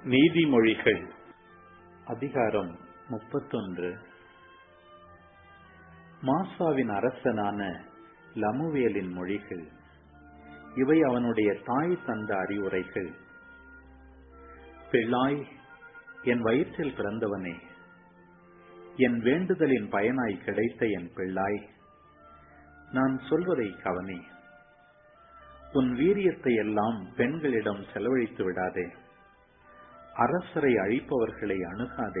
நீதிமொழிகள் அதிகாரம் முப்பத்தொன்று மாசாவின் அரசனான லமுவேலின் மொழிகள் இவை அவனுடைய தாய் தந்த அறிவுரைகள் பிள்ளாய் என் வயிற்றில் பிறந்தவனே என் வேண்டுதலின் பயனாய் கிடைத்த என் பிள்ளாய் நான் சொல்வதை கவனி உன் வீரியத்தை எல்லாம் பெண்களிடம் செலவழித்து விடாதே அரசரை அழிப்பவர்களை அணுகாதே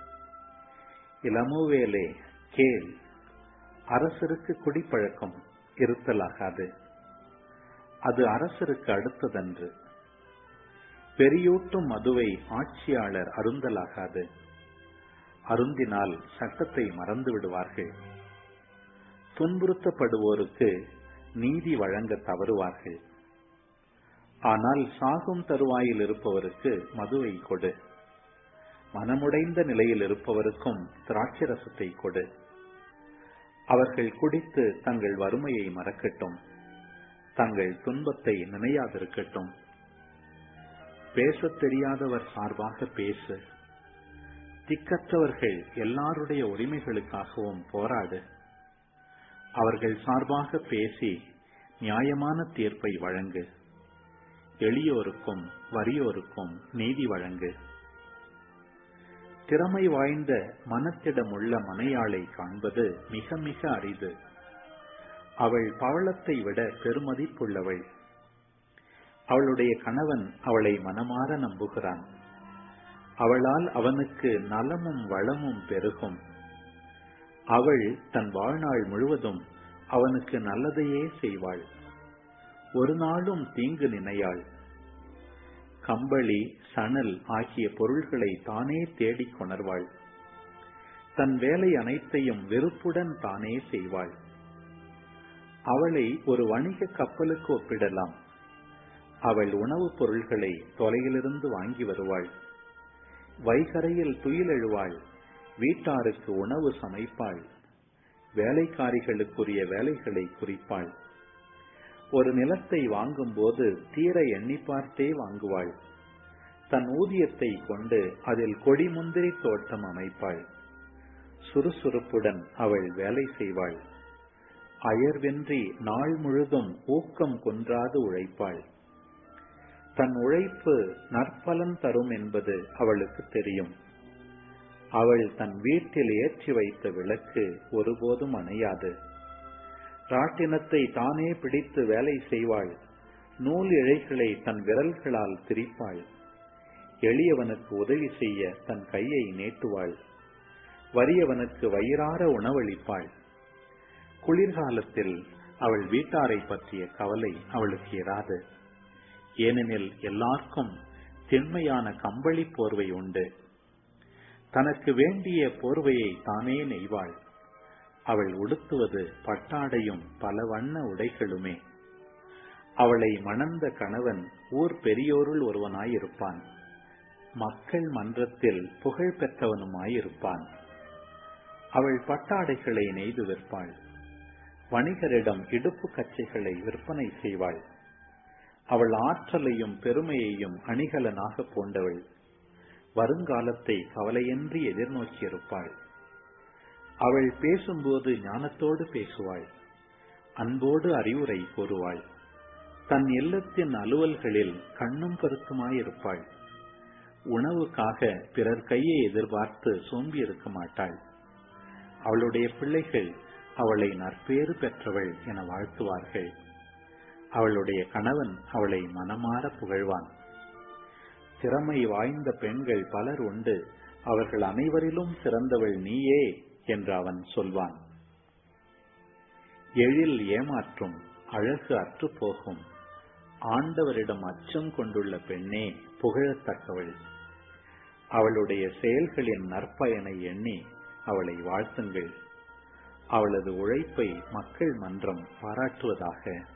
இளமுவேலே கேள் அரசருக்கு குடிப்பழக்கம் இருத்தலாகாது அது அரசருக்கு அடுத்ததன்று பெரியூட்டும் மதுவை ஆட்சியாளர் அருந்தலாகாது அருந்தினால் சட்டத்தை மறந்து விடுவார்கள் துன்புறுத்தப்படுவோருக்கு நீதி வழங்க தவறுவார்கள் ஆனால் சாகும் தருவாயில் இருப்பவருக்கு மதுவை கொடு மனமுடைந்த நிலையில் இருப்பவருக்கும் திராட்சரசத்தை கொடு அவர்கள் குடித்து தங்கள் வறுமையை மறக்கட்டும் தங்கள் துன்பத்தை நினையாதிருக்கட்டும் பேசத் தெரியாதவர் சார்பாக பேசு திக்கற்றவர்கள் எல்லாருடைய உரிமைகளுக்காகவும் போராடு அவர்கள் சார்பாக பேசி நியாயமான தீர்ப்பை வழங்கு எளியோருக்கும் வறியோருக்கும் நீதி வழங்கு திறமை வாய்ந்த மனத்திடமுள்ள மனையாளை காண்பது மிக மிக அரிது அவள் பவளத்தை விட பெருமதிப்புள்ளவள் அவளுடைய கணவன் அவளை மனமாற நம்புகிறான் அவளால் அவனுக்கு நலமும் வளமும் பெருகும் அவள் தன் வாழ்நாள் முழுவதும் அவனுக்கு நல்லதையே செய்வாள் ஒரு நாளும் தீங்கு நினையாள் கம்பளி சணல் ஆகிய பொருள்களை தானே தேடிக் கொணர்வாள் தன் வேலை அனைத்தையும் வெறுப்புடன் தானே செய்வாள் அவளை ஒரு வணிக கப்பலுக்கு ஒப்பிடலாம் அவள் உணவுப் பொருள்களை தொலையிலிருந்து வாங்கி வருவாள் வைகரையில் துயிலெழுவாள் வீட்டாருக்கு உணவு சமைப்பாள் வேலைக்காரிகளுக்குரிய வேலைகளை குறிப்பாள் ஒரு நிலத்தை வாங்கும் போது தீர எண்ணி பார்த்தே வாங்குவாள் தன் ஊதியத்தை கொண்டு அதில் கொடிமுந்திரி தோட்டம் அமைப்பாள் சுறுசுறுப்புடன் அவள் வேலை செய்வாள் அயர்வென்றி நாள் முழுதும் ஊக்கம் குன்றாது உழைப்பாள் தன் உழைப்பு நற்பலன் தரும் என்பது அவளுக்கு தெரியும் அவள் தன் வீட்டில் ஏற்றி வைத்த விளக்கு ஒருபோதும் அணையாது ராட்டினத்தை தானே பிடித்து வேலை செய்வாள் நூல் இழைகளை தன் விரல்களால் திரிப்பாள் எளியவனுக்கு உதவி செய்ய தன் கையை நீட்டுவாள் வறியவனுக்கு வயிறார உணவளிப்பாள் குளிர்காலத்தில் அவள் வீட்டாரை பற்றிய கவலை அவளுக்கு இராது ஏனெனில் எல்லாருக்கும் திண்மையான கம்பளி போர்வை உண்டு தனக்கு வேண்டிய போர்வையை தானே நெய்வாள் அவள் உடுத்துவது பட்டாடையும் பல வண்ண உடைகளுமே அவளை மணந்த கணவன் ஊர் பெரியோருள் ஒருவனாயிருப்பான் மக்கள் மன்றத்தில் புகழ் பெற்றவனுமாயிருப்பான் அவள் பட்டாடைகளை நெய்து விற்பாள் வணிகரிடம் இடுப்பு கச்சைகளை விற்பனை செய்வாள் அவள் ஆற்றலையும் பெருமையையும் அணிகலனாக போண்டவள் வருங்காலத்தை கவலையின்றி எதிர்நோக்கியிருப்பாள் அவள் பேசும்போது ஞானத்தோடு பேசுவாள் அன்போடு அறிவுரை கூறுவாள் தன் இல்லத்தின் அலுவல்களில் கண்ணும் கருத்துமாயிருப்பாள் உணவுக்காக பிறர் கையை எதிர்பார்த்து சோம்பி இருக்க மாட்டாள் அவளுடைய பிள்ளைகள் அவளை நற்பேறு பெற்றவள் என வாழ்த்துவார்கள் அவளுடைய கணவன் அவளை மனமாற புகழ்வான் திறமை வாய்ந்த பெண்கள் பலர் உண்டு அவர்கள் அனைவரிலும் சிறந்தவள் நீயே என்று அவன் சொல்வான் எழில் ஏமாற்றும் அழகு அற்று போகும் ஆண்டவரிடம் அச்சம் கொண்டுள்ள பெண்ணே புகழத்தக்கவள் அவளுடைய செயல்களின் நற்பயனை எண்ணி அவளை வாழ்த்துங்கள் அவளது உழைப்பை மக்கள் மன்றம் பாராட்டுவதாக